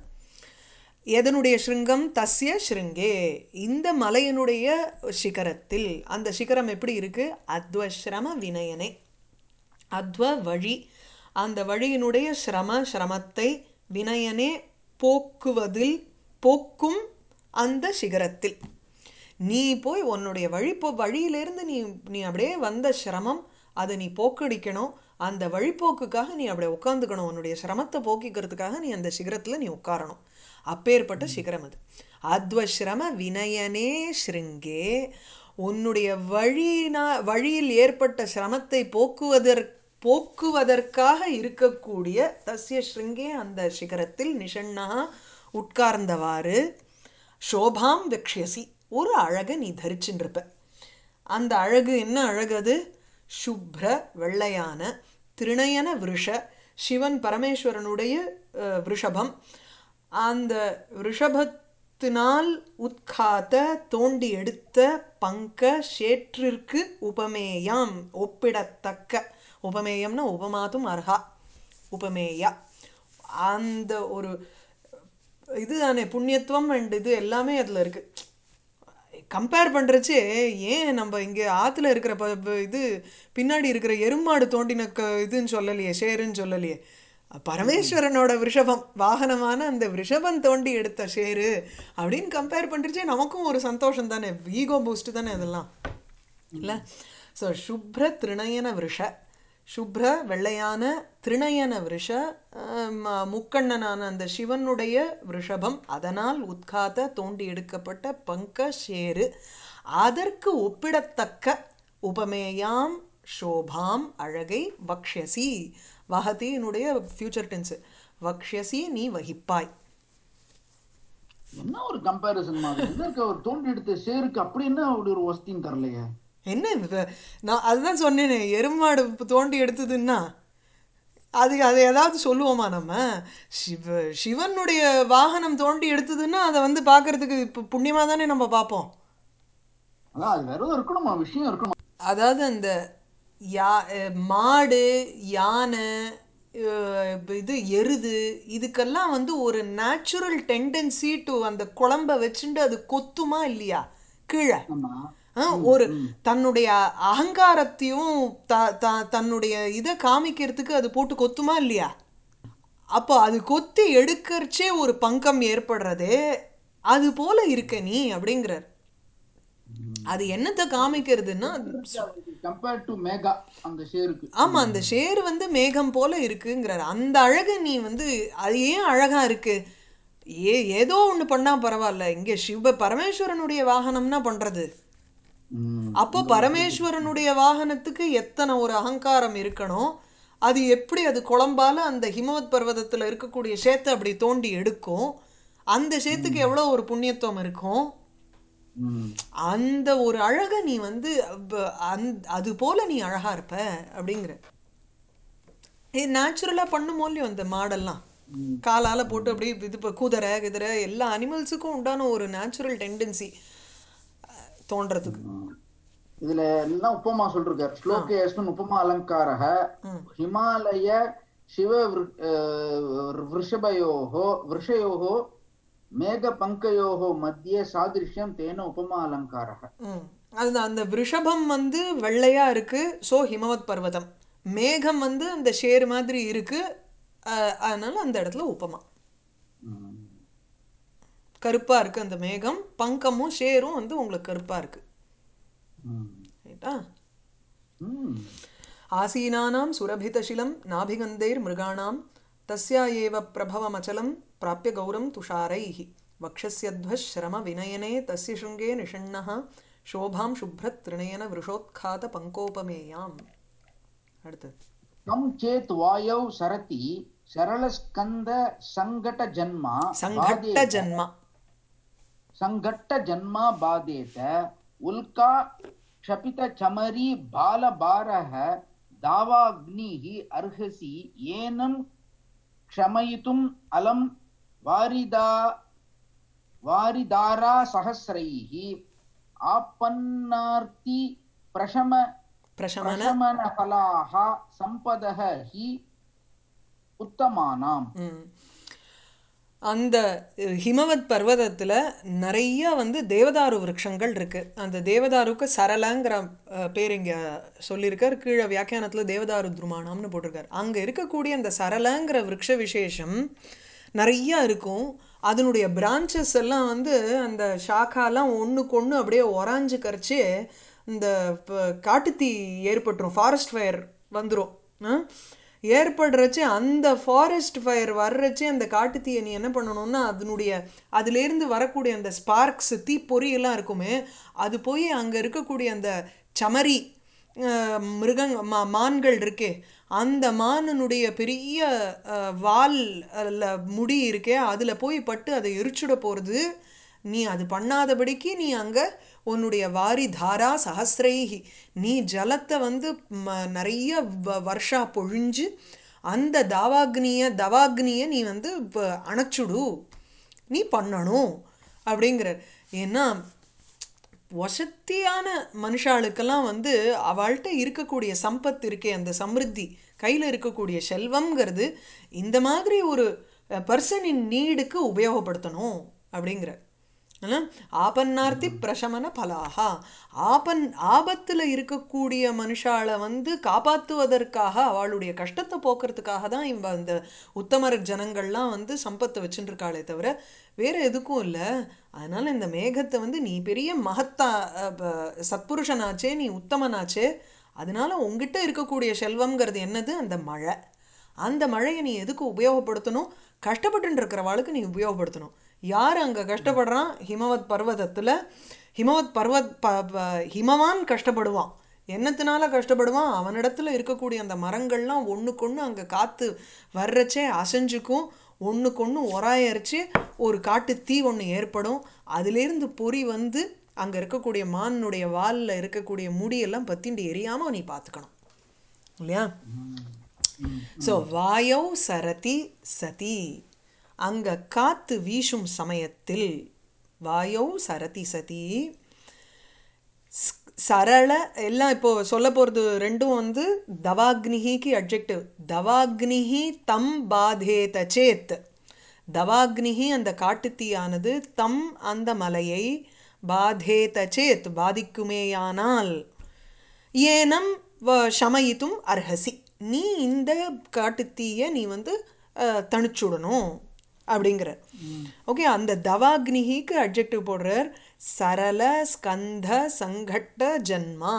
எதனுடைய ஸ்ருங்கம் தஸ்ய ஸ்ருங்கே இந்த மலையினுடைய சிகரத்தில் அந்த சிகரம் எப்படி இருக்கு அத்வஸ்ரம வினயனே அத்வ வழி அந்த வழியினுடைய சிரம சிரமத்தை வினயனே போக்குவதில் போக்கும் அந்த சிகரத்தில் நீ போய் உன்னுடைய வழி போ வழியிலிருந்து நீ நீ அப்படியே வந்த சிரமம் அதை நீ போக்கடிக்கணும் அந்த வழிப்போக்குக்காக நீ அப்படியே உட்காந்துக்கணும் உன்னுடைய சிரமத்தை போக்கிக்கிறதுக்காக நீ அந்த சிகரத்தில் நீ உட்காரணும் அப்பேற்பட்ட சிகரம் அது அத்வஸ்ரம வினயனே ஸ்ருங்கே உன்னுடைய வழினா வழியில் ஏற்பட்ட சிரமத்தை போக்குவதற் போக்குவதற்காக இருக்கக்கூடிய தஸ்ய ஸ்ருங்கே அந்த சிகரத்தில் நிஷண்ணா உட்கார்ந்தவாறு சோபாம் வெக்ஷியசி ஒரு அழகை நீ தரிச்சுருப்ப அந்த அழகு என்ன அழகு அது சுப்ர வெள்ளையான திருணயன விருஷ சிவன் பரமேஸ்வரனுடைய அஹ், விருஷபம் அந்த ரிஷபத்தினால் உத்காத்த தோண்டி எடுத்த பங்க சேற்றிற்கு உபமேயாம் ஒப்பிடத்தக்க உபமேயம்னா உபமாதும் அர்ஹா உபமேயா அந்த ஒரு இதுதானே புண்ணியத்துவம் அண்ட் இது எல்லாமே அதில் இருக்கு கம்பேர் பண்ணுறச்சே ஏன் நம்ம இங்கே ஆற்றுல இருக்கிற ப ப- இது பின்னாடி இருக்கிற எருமாடு தோண்டின க இதுன்னு சொல்லலையே ஷேருன்னு சொல்லலையே பரமேஸ்வரனோட விஷபம் வாகனமான அந்த விஷபம் தோண்டி எடுத்த ஷேரு அப்படின்னு கம்பேர் பண்ணுறச்சே நமக்கும் ஒரு சந்தோஷம் தானே ஈகோ பூஸ்ட் தானே அதெல்லாம் இல்லை ஸோ சுப்ர திருநயன விஷ சுப்ர வெள்ளையான திருநயன விஷ முக்கண்ணனான அந்த சிவனுடைய விஷபம் அதனால் உத்காத்த தோண்டி எடுக்கப்பட்ட பங்க ஷேரு அதற்கு ஒப்பிடத்தக்க உபமேயாம் சோபாம் அழகை வக்ஷசி வஹதியினுடைய ஃபியூச்சர் டென்ஸ் வக்ஷசி நீ வகிப்பாய் என்ன ஒரு கம்பேரிசன் மாதிரி இதற்கு அவர் தோண்டி எடுத்த சேருக்கு அப்படி என்ன அப்படி ஒரு வசதியும் தரலையே என்ன இது? நான் அதுதான் சொன்னேனே எருமாடு இப்ப தோண்டி எடுத்ததுன்னா அது அதை ஏதாவது சொல்லுவோமா நம்ம சிவ சிவனுடைய வாகனம் தோண்டி எடுத்ததுன்னா அதை வந்து பார்க்கறதுக்கு இப்போ புண்ணியமாக தானே நம்ம பார்ப்போம் அதான் அது வெறும் இருக்கணுமா விஷயம் இருக்கணும் அதாவது அந்த யா அஹ் மாடு யானை அஹ் இப்ப இது எருது இதுக்கெல்லாம் வந்து ஒரு நேச்சுரல் டெண்டன்சி டு அந்த குழம்ப வச்சுட்டு அது கொத்துமா இல்லையா கீழே ஆமா ஆ, ஒரு தன்னுடைய அகங்காரத்தையும் த த தன்னுடைய இதை காமிக்கிறதுக்கு அது போட்டு கொத்துமா இல்லையா அப்போ அது கொத்தி எடுக்கறச்சே ஒரு பங்கம் ஏற்படுறதே அது போல இருக்க நீ அப்படிங்கிறார் அது என்னத்தை காமிக்கிறதுன்னா கம்பேர்ட் டு மேகா அந்த ஷேருக்கு ஆமா அந்த ஷேர் வந்து மேகம் போல இருக்குங்கிறார் அந்த அழகு நீ வந்து அது ஏன் அழகா இருக்கு ஏ ஏதோ ஒண்ணு பண்ணா பரவாயில்ல இங்க சிவ பரமேஸ்வரனுடைய வாகனம்னா பண்றது ம். அப்போ பரமேஸ்வரனுடைய வாகனத்துக்கு எத்தனை ஒரு அகங்காரம் இருக்கணும் அது எப்படி அது குழம்பால அந்த ஹிமவத் பர்வதத்துல இருக்கக்கூடிய சேத்தை அப்படி தோண்டி எடுக்கும் அந்த சேத்துக்கு எவ்வளோ ஒரு புண்ணியத்துவம் இருக்கும் ம். அந்த ஒரு அழகை நீ வந்து அப்ப அந் அது போல நீ அழகா இருப்ப அப்படிங்கிற இது நேச்சுரலாக பண்ணுமோ இல்லையோ அந்த மாடெல்லாம் ம். காலால போட்டு அப்படியே இது இப்போ குதிரை குதிரை எல்லா அனிமல்ஸுக்கும் உண்டான ஒரு நேச்சுரல் டெண்டன்சி தோன்றதுக்கு ம். இதுல எல்லாம் உப்பமா சொல்றாரு ஸ்லோகேஸ்மின் உப்பமா அலங்காரः ம் हिमालय शिव वृ- अ, वृषभयोः वृषयोः मेघपङ्कयोः मध्ये सादृश्यं तेन उपमा अलङ्कारः ம் அதுதான் அந்த விஷபம் வந்து வெள்ளையா இருக்கு ஸோ ஹிமவத் பர்வதம் மேகம் வந்து அந்த ஷேர் மாதிரி இருக்கு அஹ், அதனால அந்த இடத்துல உப்பமா ம். கருப்பா இருக்கு அந்த மேகம் பங்கமும் ஷேரும் வந்து உங்களுக்கு கருப்பா இருக்கு ம். ரைட்டா ம். ஆசீனானாம் சுரபிதशिलं நாபிகந்தைர் மிருகாணாம் தஸ்யா ஏவ பிரபவமச்சலம் பிராப்பிய கௌரம் துஷாரைः வக்ஷஸ்யத்வஷ் ஸ்ரம வினயனே தஸ்ய शृङ्गे निषण्णः शोभां शुभ्रत् त्रिणयन वृषोत्खात पङ्कोपमेयाम् அடுத்தது कं चेत् वायौ सरति सरलस्कन्द सङ्घटजन्मा சங்கட்ட बाधेत ஜன்மா सङ्घट्टजन्मा बाधेत उल्का क्षपितचमरी बालभारः दावाग्निः अर्हसि येनं क्षमयितुम् अलं वारिदा वारिदारा सहस्रैः आपन्नार्ति प्रशम பிரசமன प्रशमनफलाः सम्पदः हि उत्तमानाम् ம். அந்த அஹ், ஹிமவத் பர்வதத்தில் நிறைய வந்து தேவதாரு விருட்சங்கள் இருக்கு அந்த தேவதாருக்கு சரளங்கிற அஹ், பேர் இங்கே சொல்லியிருக்கார் கீழே வியாக்கியானத்தில் தேவதாரு துருமானம்னு போட்டிருக்கார் அங்கே இருக்கக்கூடிய அந்த சரளங்கிற விருட்ச விசேஷம் நிறைய இருக்கும் அதனுடைய பிரான்ச்சஸ் எல்லாம் வந்து அந்த ஷாக்காலாம் ஒன்றுக்கு ஒன்று அப்படியே ஒராஞ்சு கரைச்சி இந்த ப- காட்டுத்தீ ஏற்பட்டுரும் ஃபாரஸ்ட் ஃபயர் வந்துடும் ஏற்படுறச்சு அந்த ஃபாரஸ்ட் ஃபயர் வர்றச்சு அந்த காட்டுத்தீயை நீ என்ன பண்ணணும்னா அதனுடைய அதுலேருந்து வரக்கூடிய அந்த ஸ்பார்க்ஸ் தீப்பொறி எல்லாம் இருக்குமே அது போய் அங்கே இருக்கக்கூடிய அந்த சமரி அஹ், மிருகங் மா மான்கள் இருக்கே அந்த மானனுடைய பெரிய அஹ், வால் அல்ல முடி இருக்கே அதில் போய் பட்டு அதை எரிச்சுட போகிறது நீ அது பண்ணாதபடிக்கு நீ அங்கே உன்னுடைய வாரி தாரா சஹஸ்ரைஹி நீ ஜலத்தை வந்து ம- நிறைய வ- வருஷா பொழிஞ்சு அந்த தாவாக்னிய தவாக்னியை நீ வந்து இப்போ அணைச்சுடு நீ பண்ணணும் அப்படிங்கிறார் ஏன்னா வசத்தியான மனுஷாளுக்கெல்லாம் வந்து அவள்கிட்ட இருக்கக்கூடிய சம்பத் இருக்கே அந்த சம்ருத்தி கையில் இருக்கக்கூடிய செல்வம்ங்கிறது இந்த மாதிரி ஒரு பர்சனின் நீடுக்கு உபயோகப்படுத்தணும் அப்படிங்கிற இல்ல? ஆபன்னார்த்தி பிரசமன பலாகா ஆபன் ஆபத்துல இருக்கக்கூடிய மனுஷால வந்து காப்பாத்துவதற்காக அவளுடைய கஷ்டத்தை போக்குறதுக்காக தான் இவ இந்த உத்தமர் ஜனங்கள்லாம் வந்து சம்பத்தை வச்சுட்டு இருக்காளே தவிர வேற எதுக்கும் இல்ல அதனால இந்த மேகத்தை வந்து நீ பெரிய மகத்தா அஹ், ப- சத்புருஷனாச்சே நீ உத்தமனாச்சே அதனால உங்ககிட்ட இருக்கக்கூடிய செல்வம்ங்கிறது என்னது அந்த மழை அந்த மழையை நீ எதுக்கு உபயோகப்படுத்தணும் கஷ்டப்பட்டு இருக்கிறவாளுக்கு நீ உபயோகப்படுத்தணும் யார் அங்க கஷ்டப்படுறான் ஹிமவத் பர்வதத்துல ஹிமவத் பர்வத் ப ப- ஹிமவான் கஷ்டப்படுவான் என்னத்தினால கஷ்டப்படுவான் அவனிடத்துல இருக்கக்கூடிய அந்த மரங்கள்லாம் ஒண்ணுக்கொண்ணு அங்க காத்து வர்றச்சே அசைஞ்சுக்கும் ஒண்ணுக்கொண்ணு உராயரிச்சு ஒரு காட்டு தீ ஒண்ணு ஏற்படும் அதிலிருந்து பொறி வந்து அங்க இருக்கக்கூடிய மானுடைய வால்ல இருக்கக்கூடிய முடியெல்லாம் பத்திண்டு எரியாம நீ பார்த்துக்கணும் இல்லையா ஸோ வாயௌ சரதி சதி அங்க காத்து வீசும் சமயத்தில் வாயௌ சரதி சதி ஸ்- சரள எல்லாம் இப்போ சொல்ல போறது ரெண்டும் வந்து தவாக்னிஹிக்கு அட்ஜெக்டிவ் தவாக்னிஹி தம் பாதேத சேத் தவாக்னிஹி அந்த காட்டுத்தீயானது தம் அந்த மலையை பாதேத சேத் பாதிக்குமேயானால் ஏனம் வ- சமயித்தும் அர்ஹசி நீ இந்த காட்டுத்தீய நீ வந்து அஹ், தணிச்சுடணும் அப்படிங்கிற ஓகே அந்த தவாக்னிஹிக்கு அட்ஜெக்டிவ் போடுறார் சரள ஸ்கந்த சங்கட்ட ஜன்மா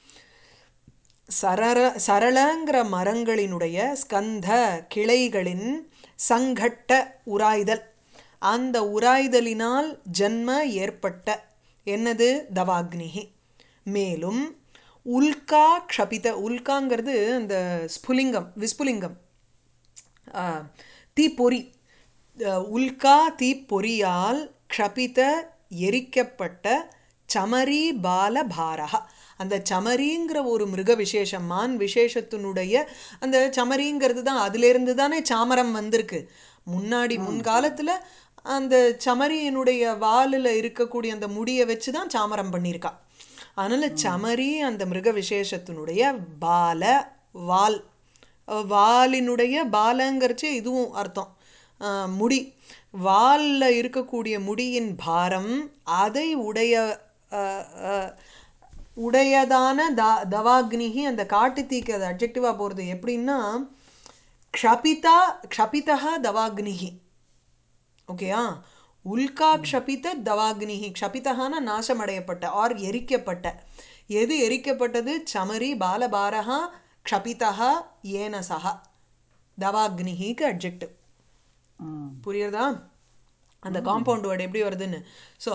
சரர சரளங்கிற மரங்களினுடைய ஸ்கந்த கிளைகளின் சங்கட்ட உராய்தல் அந்த உராய்தலினால் ஜன்ம ஏற்பட்ட என்னது தவாக்னிஹி மேலும் உல்கா க்ஷபித உல்காங்கிறது அந்த ஸ்புலிங்கம் விஸ்புலிங்கம் ஆ, தீப்பொறி அ, உல்கா தீப்பொறியால் க்ஷபித எரிக்கப்பட்ட சமரி பால பாரஹ அந்த சமரிங்கிற ஒரு மிருக விசேஷம் மான் விசேஷத்தினுடைய அந்த சமரிங்கிறது தான் அதிலிருந்து தானே சாமரம் வந்திருக்கு முன்னாடி முன்காலத்துல அந்த சமரியினுடைய வாலில் இருக்கக்கூடிய அந்த முடியை வச்சு தான் சாமரம் பண்ணியிருக்கா அதனால சமரி அந்த மிருக விசேஷத்தினுடைய பால வால் அஹ் வாலினுடைய பாலங்கிறச்சு இதுவும் அர்த்தம் அஹ் முடி வால்ல இருக்கக்கூடிய முடியின் பாரம் அதை உடைய அஹ், அஹ், உடையதான த தவாக்னிகி அந்த காட்டுத்தீக்கு அது அப்ஜெக்டிவா போறது எப்படின்னா க்ஷபிதா க்ஷபிதா தவாக்னிகி ஓகேயா உல்கா க்ஷபித தவாக்னிஹி க்ஷபிதகான நாசமடையப்பட்ட ஆர் எரிக்கப்பட்ட எது எரிக்கப்பட்டது சமரி பாலபாரஹா க்ஷபிதா ஏனசஹா தவாக்னிஹிக்கு அட்ஜெக்டிவ் ம். புரியுறதா அந்த காம்பவுண்ட் வேர்டு எப்படி வருதுன்னு ஸோ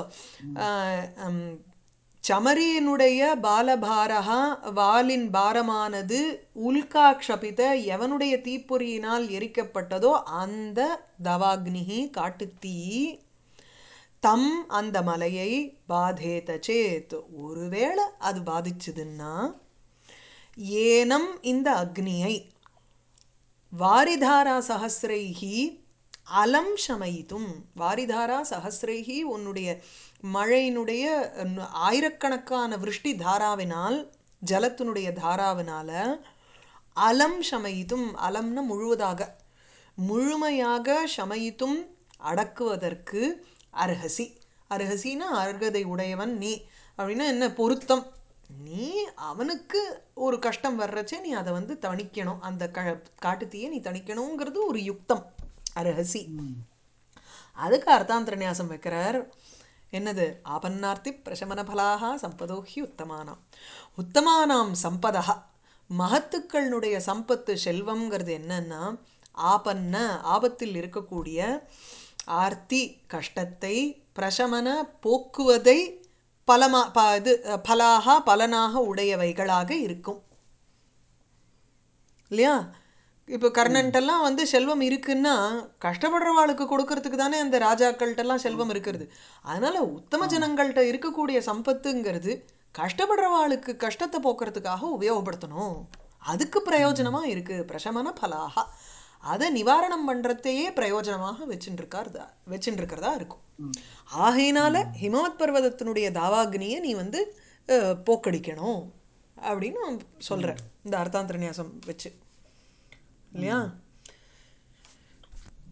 சமரியினுடைய பாலபாரஹா வாலின் பாரமானது உல்கா க்ஷபித எவனுடைய தீப்பொறியினால் எரிக்கப்பட்டதோ அந்த தவாக்னிஹி காட்டுத்தீ தம் அந்த மலையை பாதேத சேத் ஒருவேளை அது பாதிச்சதுன்னா ஏனம் இந்த அக்னியை வாரிதாரா சஹசிரைஹி அலம் சமயித்தும் வாரிதாரா சஹசிரைஹி உன்னுடைய மழையினுடைய அஹ், ஆயிரக்கணக்கான விருஷ்டி தாராவினால் ஜலத்தினுடைய தாராவினால அலம் சமயித்தும் அலம்னா முழுவதாக முழுமையாக சமயித்தும் அடக்குவதற்கு அர்ஹசி அர்ஹசினா அர்ஹதை உடையவன் நீ அப்படின்னா என்ன பொருத்தம் நீ அவனுக்கு ஒரு கஷ்டம் வர்றச்சே நீ அதை வந்து தணிக்கணும் அந்த க காட்டுத்தீயை நீ தணிக்கணுங்கிறது ஒரு யுக்தம் அர்ஹசி அதுக்கு அர்த்தாந்தர நியாசம் வைக்கிறார் என்னது ஆபன்னார்த்தி பிரசமன பலாக சம்பதோஹி உத்தமானாம் உத்தமானாம் சம்பதா மகத்துக்களுடைய சம்பத்து செல்வம்ங்கிறது என்னன்னா ஆபன்ன ஆபத்தில் இருக்கக்கூடிய ஆர்த்தி கஷ்டத்தை பிரசமன போக்குவதை பலமா ப இது பலாக பலனாக உடையவைகளாக இருக்கும் இல்லையா இப்போ கர்ணன்ட்டெல்லாம் வந்து செல்வம் இருக்குன்னா கஷ்டப்படுறவாளுக்கு கொடுக்கறதுக்கு தானே அந்த ராஜாக்கள்கிட்டலாம் செல்வம் இருக்கிறது அதனால உத்தம ஜனங்கள்கிட்ட இருக்கக்கூடிய சம்பத்துங்கிறது கஷ்டப்படுறவாளுக்கு கஷ்டத்தை போக்குறதுக்காக உபயோகப்படுத்தணும் அதுக்கு பிரயோஜனமா இருக்கு பிரசமன பலாக அதை நிவாரணம் பண்றதையே பிரயோஜனமாக வச்சுட்டு இருக்கார் வச்சுட்டு இருக்கிறதா இருக்கும் ஆகையினால ஹிமவத் பர்வதத்தினுடைய தாவாக்னியை நீ வந்து அஹ், போக்கடிக்கணும் அப்படின்னு சொல்ற இந்த அர்த்தாந்திர நியாசம் வச்சு இல்லையா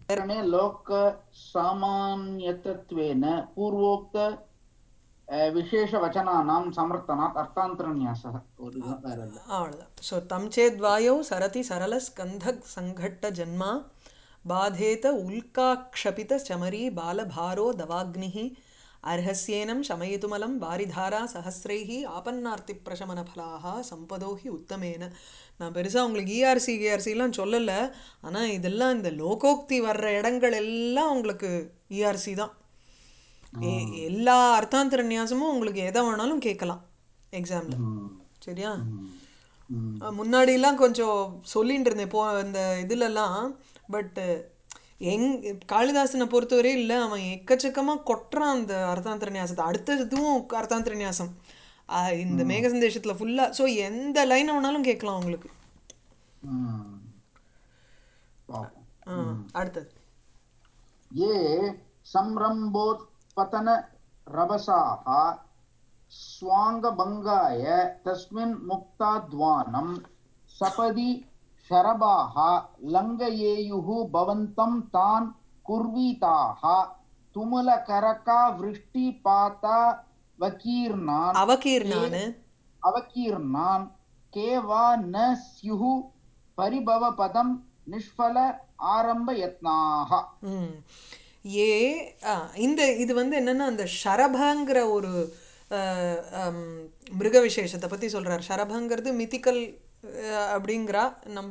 करणे लोक सामान्यतत्वेन पूर्वोक्त अ, विशेषवचनानां समर्थनात् अर्थान्तरन्यासः இதுதான் வேற இல்ல அவ்வளோதான் ஸோ தம் சேத்வாயோ சரதி சரள ஸ்கந்த சங்கட்ட ஜன்மா பாதேத உல்காக்ஷபித சமரி பாலபாரோ தவாக்னிः அர்ஹஸ்யேனம் சமயிதுமலம் வாரிதாரா சஹசிரைः ஆபன்னார்த்தி பிரசமன ஃபலாக சம்பதோ ஹி உத்தமேன நான் பெருசாக உங்களுக்கு இஆர்சி கிஆர்சிலாம் சொல்லலை ஆனால் இதெல்லாம் இந்த லோகோக்தி வர்ற இடங்கள் எல்லாம் உங்களுக்கு இஆர்சி தான் எ- எல்லா அர்த்தாந்தர நியாசமும் உங்களுக்கு எதை வேணாலும் கேட்கலாம் எக்ஸாமில் ம், சரியா ம், ம். அஹ் முன்னாடிலாம் கொஞ்சம் சொல்லிட்டு இருந்தேன் இப்போ இந்த இதுலலாம் பட் எங் காளிதாசனை பொறுத்தவரை இல்லை அவன் எக்கச்சக்கமாக கொட்டுறான் அந்த அர்த்தாந்தர நியாசத்தை அடுத்த இதுவும் அர்த்தாந்தர நியாசம் அஹ் இந்த மேக சந்தேஷத்தில் ஃபுல்லாக ஸோ எந்த லைனை வேணாலும் கேட்கலாம் உங்களுக்கு ம். பாப்போம். அஹ் அடுத்தது ये संरम्भोत्पतन रभसाः स्वाङ्गभङ्गाय तस्मिन् मुक्ताद्वानं सपदि शरभाः लङ्घयेयुः भवन्तं तान् कुर्वीताः तुमुलकरका वृष्टिपाता वकीर्णान् அவகீர்னானு अवकीर्णान् के वा न स्युः परिभवपदं निष्फल आरम्भयत्नाः ம் ஏ ஆ, இந்த இது வந்து என்னன்னா அந்த ஷரபங்கிற ஒரு அஹ், ஹம், மிருக விசேஷத்தை பற்றி சொல்கிறார் ஷரபங்கிறது மித்திக்கல் அப்படிங்கிறா நம்ம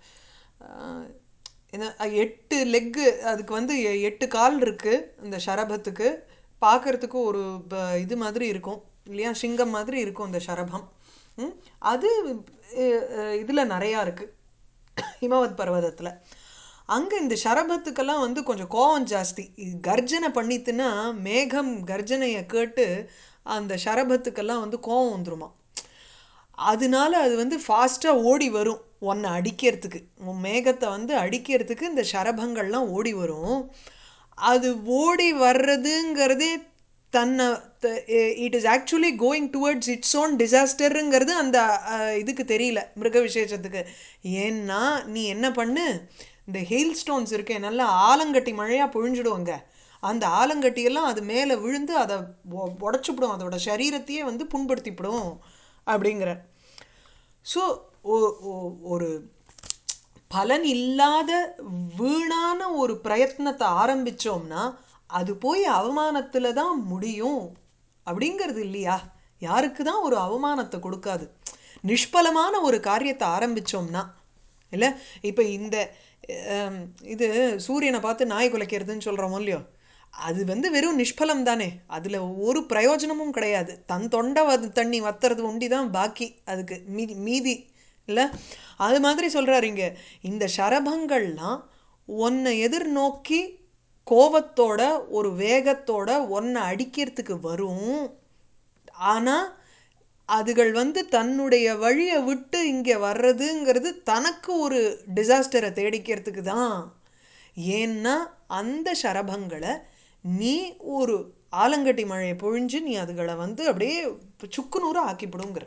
அஹ், என்ன அஹ், எட்டு லெக்கு அதுக்கு வந்து எ- எட்டு கால் இருக்குது இந்த ஷரபத்துக்கு பார்க்கறதுக்கு ஒரு ப- இது மாதிரி இருக்கும் இல்லையா சிங்கம் மாதிரி இருக்கும் இந்த ஷரபம் ம், அது இதில் நிறையா இருக்குது ஹிமவத் பர்வதத்தில் அங்கே இந்த ஷரபத்துக்கெல்லாம் வந்து கொஞ்சம் கோவம் ஜாஸ்தி இது கர்ஜனை பண்ணித்துன்னா மேகம் கர்ஜனையை கேட்டு அந்த ஷரபத்துக்கெல்லாம் வந்து கோவம் வந்துருமா அதனால அது வந்து ஃபாஸ்ட்டாக ஓடி வரும் உன்னை அடிக்கிறதுக்கு உன் மேகத்தை வந்து அடிக்கிறதுக்கு இந்த ஷரபங்கள்லாம் ஓடி வரும் அது ஓடி வர்றதுங்கிறதே தன்னை it is actually going towards its own டிசாஸ்டருங்கிறது அந்த அஹ், இதுக்கு தெரியல மிருக விசேஷத்துக்கு ஏன்னா நீ என்ன பண்ணு இந்த ஹெயில் ஸ்டோன்ஸ் இருக்கே நல்லா ஆலங்கட்டி மழையாக பொழிஞ்சிடுவாங்க அந்த ஆலங்கட்டியெல்லாம் அது மேலே விழுந்து அதை உடச்சிப்பிடும் அதோட சரீரத்தையே வந்து புண்படுத்திவிடும் அப்படிங்கிற ஸோ ஒரு பலன் இல்லாத வீணான ஒரு பிரயத்னத்தை ஆரம்பிச்சோம்னா அது போய் அவமானத்தில் தான் முடியும் அப்படிங்கிறது இல்லையா யாருக்கு தான் ஒரு அவமானத்தை கொடுக்காது நிஷ்பலமான ஒரு காரியத்தை ஆரம்பிச்சோம்னா இல்லை இப்போ இந்த அம், இது சூரியனை பார்த்து நாய் குலைக்கிறதுன்னு சொல்கிறோமோ இல்லையோ அது வந்து வெறும் நிஷ்பலம் தானே அதில் ஒரு பிரயோஜனமும் கிடையாது தன் தொண்டை வது தண்ணி வத்துறது ஒண்டி தான் பாக்கி அதுக்கு மீதி மீதி இல்லை அது மாதிரி சொல்கிறாரு இங்க இந்த சரபங்கள்லாம் உன்னை எதிர்நோக்கி கோபத்தோட ஒரு வேகத்தோட உன்னை அடிக்கிறதுக்கு வரும் ஆனால் அதுகள் வந்து தன்னுடைய வழியை விட்டு இங்கே வர்றதுங்கிறது தனக்கு ஒரு டிசாஸ்டரை தேடிக்கிறதுக்கு தான் ஏன்னா அந்த சரபங்களை நீ ஒரு ஆலங்கட்டி மழையை பொழிஞ்சு நீ அதுகளை வந்து அப்படியே சுக்குநூறு ஆக்கிப்பிடுங்கிற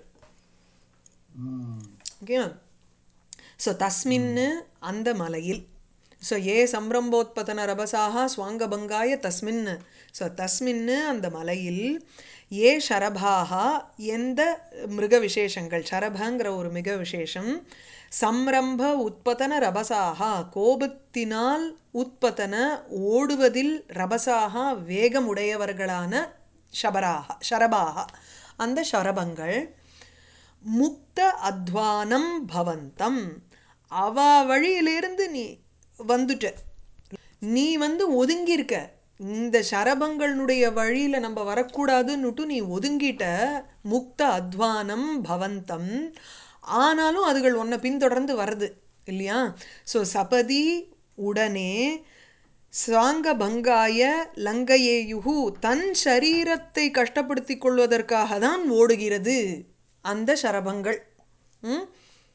ம். ஓகே ஸோ தஸ்மின்னு அந்த மலையில் ஸோ ஏ சம்ரம்போத்பதன ரபசாக ஸ்வாங்கபங்காய தஸ்மின் ஸோ தஸ்மின்னு அந்த மலையில் ஏ ஷரபாக எந்த மிருக விசேஷங்கள் ஷரபங்கிற ஒரு மிக விசேஷம் சம்ரம்ப உற்பத்தன ரபசாக கோபத்தினால் உற்பத்தன ஓடுவதில் ரபசாக வேகமுடையவர்களான ஷபராக ஷரபாக அந்த ஷரபங்கள் முக்த அத்வானம் பவந்தம் அவ வழியிலிருந்து நீ வந்துட்ட நீ வந்து ஒதுங்கியிருக்க இந்த சரபங்களுடைய வழியில நம்ம வரக்கூடாதுன்னுட்டு நீ ஒதுங்கிட்ட முக்த அத்வானம் பவந்தம் ஆனாலும் அதுகள் உன்னை பின்தொடர்ந்து வருது இல்லையா ஸோ சபதி உடனே சாங்க பங்காய லங்கையேயுகு தன் சரீரத்தை கஷ்டப்படுத்திக் கொள்வதற்காக தான் ஓடுகிறது அந்த சரபங்கள் ம்?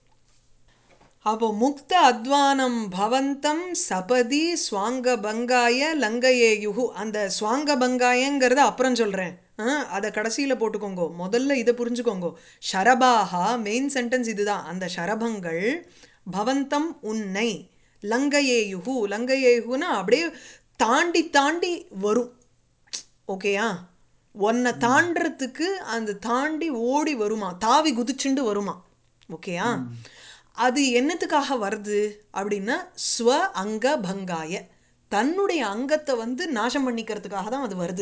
அப்போ முக்த அத்வானம் பவந்தம் சபதி ஸ்வாங்க பங்காய லங்கையேயுகு அந்த ஸ்வாங்க பங்காயங்கிறத அப்புறம் சொல்கிறேன் அதை கடைசியில் போட்டுக்கோங்க முதல்ல இதை புரிஞ்சுக்கோங்க ஷரபாகா மெயின் சென்டென்ஸ் இதுதான் அந்த ஷரபங்கள் பவந்தம் உன்னை லங்கையேயுகு லங்கையேயுகுன்னா அப்படியே தாண்டி தாண்டி வரும் ஓகேயா உன்னை தாண்டறதுக்கு அந்த தாண்டி ஓடி வருமா தாவி குதிச்சுண்டு வருமா ஓகேயா அது என்னத்துக்காக வருது அப்படின்னா ஸ்வ அங்க பங்காய தன்னுடைய அங்கத்தை வந்து நாசம் பண்ணிக்கிறதுக்காக தான் அது வருது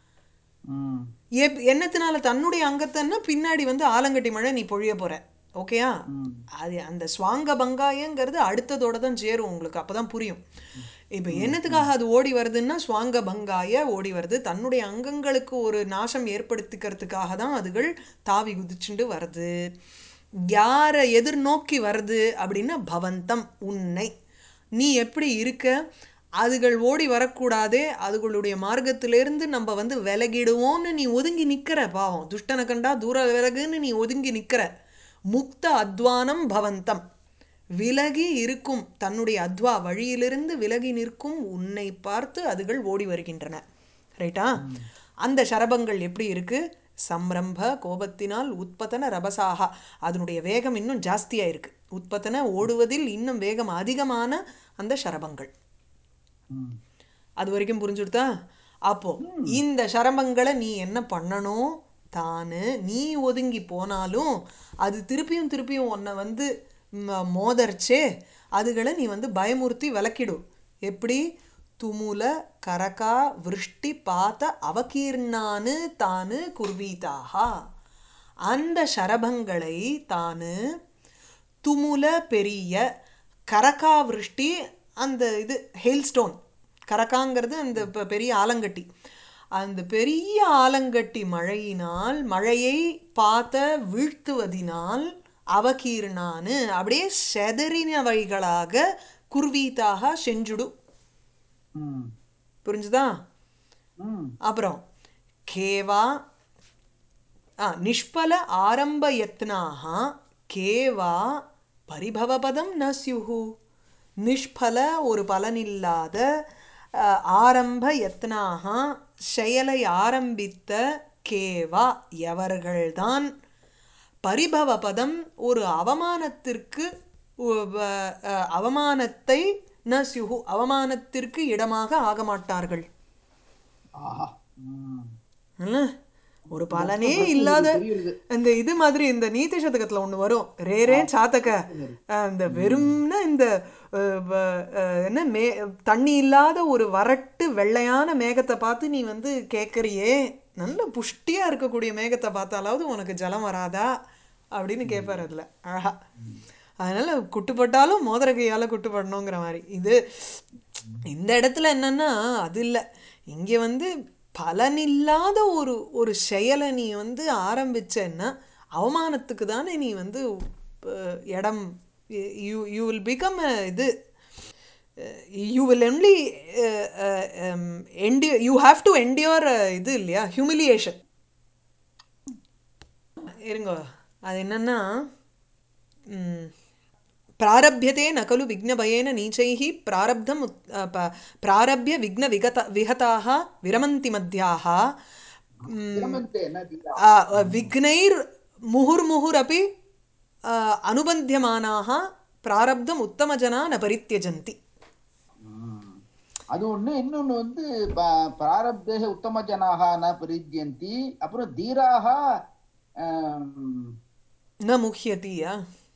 ம் எப் என்னத்தினால தன்னுடைய அங்கத்தைன்னா பின்னாடி வந்து ஆலங்கட்டி மழை நீ பொழிய போற ஓகேயா ம் அது அந்த ஸ்வாங்க பங்காயங்கிறது அடுத்ததோட தான் சேரும் உங்களுக்கு அப்பதான் புரியும் இப்போ என்னத்துக்காக அது ஓடி வருதுன்னா ஸ்வாங்க பங்காய ஓடி வருது தன்னுடைய அங்கங்களுக்கு ஒரு நாசம் ஏற்படுத்திக்கிறதுக்காக தான் அதுகள் தாவி குதிச்சுண்டு வருது யாரை எதிர்நோக்கி வருது அப்படின்னா பவந்தம் உன்னை நீ எப்படி இருக்க அதுகள் ஓடி வரக்கூடாதே அதுகளுடைய மார்க்கத்திலிருந்து நம்ம வந்து விலகிடுவோம்னு நீ ஒதுங்கி நிக்கிற பாவம் துஷ்டனை கண்டா தூர விலகுன்னு நீ ஒதுங்கி நிக்கிற முக்த அத்வானம் பவந்தம் விலகி இருக்கும் தன்னுடைய அத்வா வழியிலிருந்து விலகி நிற்கும் உன்னை பார்த்து அதுகள் ஓடி வருகின்றன ரைட்டா அந்த சரபங்கள் எப்படி இருக்கு சம்ரம்ப கோபத்தினால் உத்பத்தன ரபசாகா அதனுடைய வேகம் இன்னும் ஜாஸ்தியா இருக்கு உத்பத்தன ஓடுவதில் இன்னும் வேகம் அதிகமான அந்த சரபங்கள் ம் அது வரைக்கும் புரிஞ்சுடுதா அப்போ இந்த சரபங்களை நீ என்ன பண்ணணும் தானு நீ ஒதுங்கி போனாலும் அது திருப்பியும் திருப்பியும் உன்னை வந்து ம- மோதர்ச்சே அதுகளை நீ வந்து பயமுறுத்தி விளக்கிடு எப்படி துமுல கரகா விருஷ்டி பாத்த அவகீர்ணானு தானு குர்வீதாகா அந்த சரபங்களை தானு துமுல பெரிய கரகா விருஷ்டி அந்த இது ஹெயில்ஸ்டோன் கரக்காங்கிறது அந்த பெ- பெரிய ஆலங்கட்டி அந்த பெரிய ஆலங்கட்டி மழையினால் மழையை பார்த்த வீழ்த்துவதினால் அவகீர்ணானு அப்படியே செதறினவைகளாக குர்வீதாக செஞ்சுடு ம் புரிஞ்சுதா ம் அப்புறம் கேவா ஆ நிஷ்பல ஆரம்ப யத்னாக கேவா பரிபவபதம் ந ஸ்யுஹு நிஷ்பல ஒரு பலனில்லாத அ, ஆரம்ப யத்னாக செயலை ஆரம்பித்த கேவா எவர்கள்தான் பரிபவ பதம் ஒரு அவமானத்திற்கு உ- வ- அ, அவமானத்தை ந ஸ்யுஹு அவமானத்திற்கு இடமாக ஆக மாட்டார்கள் ஆஹா ம் இல்ல? ஒரு பலனே இல்லாத தெரியுது அந்த இது மாதிரி இந்த நீதி சதகத்துல ஒண்ணு வரும் ரேரே சாத்தக அந்த வெறும்னா இந்த அஹ், வ- அஹ், என்ன மே தண்ணி இல்லாத ஒரு வறட்டு வெள்ளையான மேகத்தை பார்த்து நீ வந்து கேட்கறியே நல்ல புஷ்டியா இருக்கக்கூடிய மேகத்தை பார்த்தாலாவது உனக்கு ஜலம் வராதா அப்படின்னு கேட்பாரு அதுல அழகா அதனால குட்டுப்பட்டாலும் மோதிர கையால குட்டுப்படணுங்கிற மாதிரி இது இந்த இடத்துல என்னன்னா அது இல்லை இங்க வந்து பலனில்லாத ஒரு ஒரு செயலை நீ வந்து ஆரம்பிச்சேன்னா அவமானத்துக்கு தானே நீ வந்து அஹ், இடம் யூ யூ வில் பிகம் இது you will only endure you have to endure இது இல்லையா ஹியூமிலியேஷன் இருங்க அது என்னன்னா ம், प्रारभ्यते न खलु विघ्नभयेन नैचैः प्रारब्धम् उत् अ, प- प्रारभ्य विघ्नविगत विहताः विरमन्ति मध्याः விரமந்தே என்ன தீரா अ, विघ्नैर् मुहुर्मुहुरपि अ, अनुबध्यमानाः प्रारब्धम् उत्तमजना न परित्यजन्ति ம். அது ஒண்ணு இன்னொன்னு வந்து ப- பிராரப்தேக உத்தம ஜனாக ந பரித்யந்தி அப்புறம் தீராக ஆம், न मुह्यति या?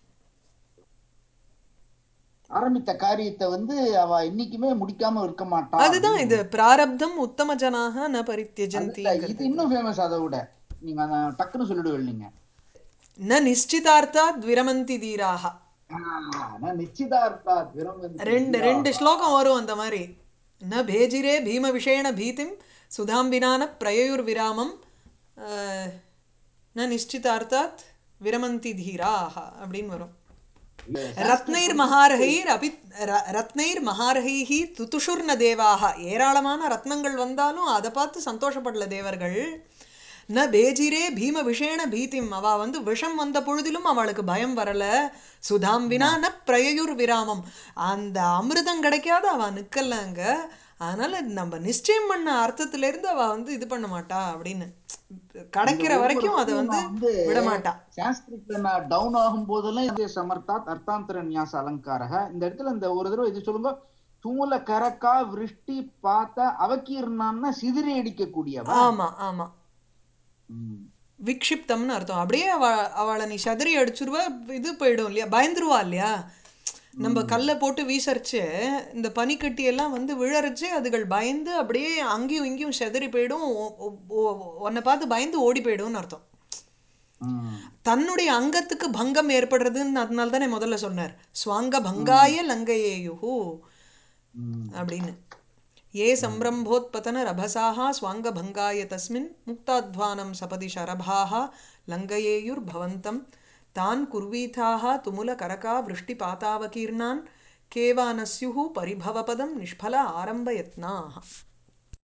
ஆரம்பித்த காரியத்தை வந்து அவ என்னைக்குமே முடிக்காம இருக்க மாட்டா அதுதான் இது பிராரப்தம் உத்தம ஜனாக ந அதுதான், பரித்தியஜந்தி இது இன்னும் ஃபேமஸ் அதை விட நீங்க அந்த டக்குன்னு சொல்லிடுவீங்க நீங்க ந நிச்சிதார்த்தாத் விரமந்தி தீராக நான் நிச்சயதார்த்தா விரமந்தி ரெண்டு ரெண்டு ஸ்லோகம் வரும் அந்த மாதிரி ந பேஜிரே பீம விஷேண பீதிம் சுதாம்பினான பிரயயுர் விராமம் அஹ், ந நிஷ்டிதார்த்தாத் விரமந்தி தீராக அப்படின்னு வரும் ரத்னைர் மகாரகைர் அபி ர- ரத்னைர் மகாரகைஹி துதுஷுர்ன தேவாக ஏராளமான ரத்னங்கள் வந்தாலும் அதை பார்த்து சந்தோஷப்படல தேவர்கள் ந பேஜிரே பீம விஷேண பீதிம் அவ வந்து விஷம் வந்த பொழுதிலும் அவளுக்கு பயம் வரல சுதாம் வினா ந பிரயயுர் விராமம் அந்த அமிர்தம் கிடைக்காத அவ நிக்கலங்க அதனால நம்ம நிச்சயம் பண்ண அர்த்தத்துல இருந்து அவ வந்து இது பண்ண மாட்டா அப்படின்னு இந்த கிடைக்கிற ஒவ்வொரு வரைக்கும் அதை வரியும் வந்து நான் வந்து விட மாட்டா சான்ஸ்கிரிட்ல நான் டவுன் ஆகும் போதெல்லாம் இது சமர்த்தாத் அர்த்தாந்தர நியாச அலங்காரக இந்த இடத்துல இந்த ஒரு தடவை இது சொல்லுங்க தூல கரக்கா விருஷ்டி பார்த்த அவக்கீர்ணான்னா சிதறி அடிக்கக்கூடியவ ஆமா ஆமா ம். விக்ஷிப்தம்னு அர்த்தம் அப்படியே அவ அவளை நீ சதறி அடிச்சிருவ இது போயிடும் இல்லையா பயந்துருவா இல்லையா நம்ம கல்லை போட்டு வீசரிச்சு இந்த பனிக்கட்டி எல்லாம் வந்து விழறச்சு அதுகள் பயந்து அப்படியே அங்கேயும் இங்கேயும் செதறி போயிடும் ஒ- ஒ- ஒ- உன்னை பார்த்து பயந்து ஓடி போயிடும்னு அர்த்தம் ம். தன்னுடைய அங்கத்துக்கு பங்கம் ஏற்படுறதுன்னு அதனால தானே முதல்ல சொன்னார் ஸ்வாங்க பங்காய லங்கையேயுஹு ம். அப்படின்னு ये सम्रम्भोत्पतनरभसाः स्वाङ्गभङ्गाय तस्मिन् मुक्ताध्वानं सपदि शरभाः लङ्घयेयुर्भवन्तं तान् कुर्वीथाः तुमुलकरका वृष्टिपातावकीर्णान् केवा न स्युः परिभवपदं निष्फल आरम्भयत्नाः